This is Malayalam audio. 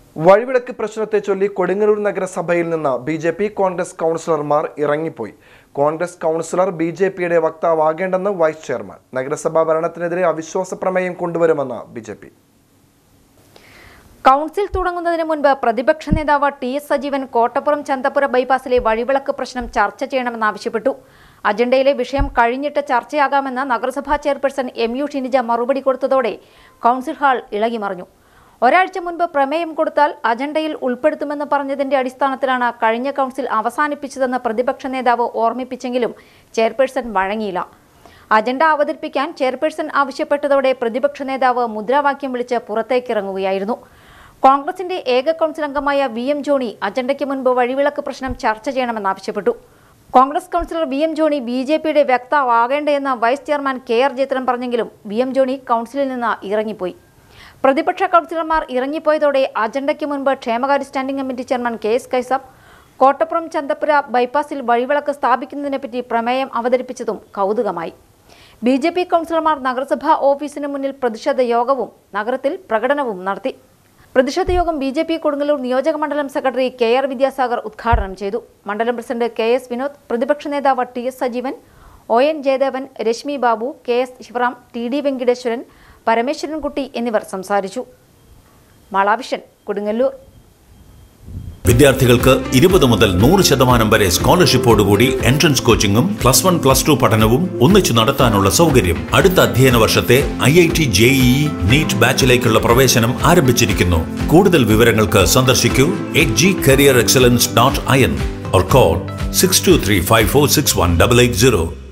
വഴിവിളക്ക് പ്രശ്നത്തെ ചൊല്ലി കൊടുങ്ങല്ലൂർ നഗരസഭയിൽ നിന്ന് ബി ജെ പി കോൺഗ്രസ് കൗൺസിലർമാർ ഇറങ്ങിപ്പോയി കോൺഗ്രസ് കൗൺസിലർ ബി ജെ പിയുടെ വക്താവാകേണ്ടെന്ന് വൈസ് ചെയർമാൻ നഗരസഭാ ഭരണത്തിനെതിരെ അവിശ്വാസ പ്രമേയം കൊണ്ടുവരുമെന്ന് ബി ജെ പി കൗൺസിൽ തുടങ്ങുന്നതിന് മുൻപ് പ്രതിപക്ഷ നേതാവ് ടി എസ് സജീവൻ കോട്ടപ്പുറം ചന്തപുര ബൈപ്പാസിലെ വഴിവിളക്ക് പ്രശ്നം ചർച്ച ചെയ്യണമെന്നാവശ്യപ്പെട്ടു അജണ്ടയിലെ വിഷയം കഴിഞ്ഞിട്ട് ചർച്ചയാകാമെന്ന് നഗരസഭാ ചെയർപേഴ്സൺ എം യു ഷിനിജ മറുപടി കൊടുത്തതോടെ കൗൺസിൽ ഹാൾ ഇളകിമറിഞ്ഞു ഒരാഴ്ച മുൻപ് പ്രമേയം കൊടുത്താൽ അജണ്ടയിൽ ഉൾപ്പെടുത്തുമെന്ന് പറഞ്ഞതിന്റെ അടിസ്ഥാനത്തിലാണ് കഴിഞ്ഞ കൗൺസിൽ അവസാനിപ്പിച്ചതെന്ന് പ്രതിപക്ഷ നേതാവ് ഓർമ്മിപ്പിച്ചെങ്കിലും ചെയർപേഴ്സൺ വഴങ്ങിയില്ല അജണ്ട അവതരിപ്പിക്കാൻ ചെയർപേഴ്സൺ ആവശ്യപ്പെട്ടതോടെ പ്രതിപക്ഷ നേതാവ് മുദ്രാവാക്യം വിളിച്ച് പുറത്തേക്കിറങ്ങുകയായിരുന്നു കോൺഗ്രസിന്റെ ഏക കൗൺസിൽ അംഗമായ വി എം ജോണി അജണ്ടയ്ക്ക് മുൻപ് വഴിവിളക്ക് പ്രശ്നം ചർച്ച ചെയ്യണമെന്നാവശ്യപ്പെട്ടു Congress councillor V M Johny B J പിയുടെ വ്യക്തമാകേണ്ടതെന്ന് vice chairman K R Jayathran പറഞ്ഞെങ്കിലും വി എം ജോണി കൗൺസിലിൽ നിന്ന് ഇറങ്ങിപ്പോയി പ്രതിപക്ഷ കൗൺസിലർമാർ ഇറങ്ങിപ്പോയതോടെ അജണ്ടയ്ക്ക് മുൻപ് ക്ഷേമകാര്യ standing committee chairman K S Kaisab Kottappuram Chanthappura ബൈപ്പാസിൽ വഴിവിളക്ക് സ്ഥാപിക്കുന്നതിനെപ്പറ്റി പ്രമേയം അവതരിപ്പിച്ചതും കൗതുകമായി ബി ജെ പി കൗൺസിലർമാർ നഗരസഭാ ഓഫീസിന് മുന്നിൽ പ്രതിഷേധ യോഗവും നഗരത്തിൽ പ്രകടനവും നടത്തി പ്രതിഷേധ യോഗം ബി ജെ പി കൊടുങ്ങല്ലൂർ നിയോജക മണ്ഡലം സെക്രട്ടറി കെ ആർ വിദ്യാസാഗർ ഉദ്ഘാടനം ചെയ്തു മണ്ഡലം പ്രസിഡന്റ് കെ എസ് വിനോദ് പ്രതിപക്ഷ നേതാവ് T S Sajeevan O N Jayadevan Reshmi Babu K S Sivaram T D Venkiteswaran Parameswarankutty എന്നിവർ സംസാരിച്ചു മാളാവിഷൻ കൊടുങ്ങല്ലൂർ വിദ്യാർത്ഥികൾക്ക് ഇരുപത് മുതൽ നൂറ് ശതമാനം വരെ സ്കോളർഷിപ്പോടുകൂടി എൻട്രൻസ് കോച്ചിങ്ങും പ്ലസ് വൺ പ്ലസ് ടു പഠനവും ഒന്നിച്ചു നടത്താനുള്ള സൗകര്യം അടുത്ത അധ്യയന വർഷത്തെ I I T JEE NEET ബാച്ചിലേക്കുള്ള പ്രവേശനം ആരംഭിച്ചിരിക്കുന്നു കൂടുതൽ വിവരങ്ങൾക്ക് സന്ദർശിക്കൂ H G career excellence dot I N or call 6235461880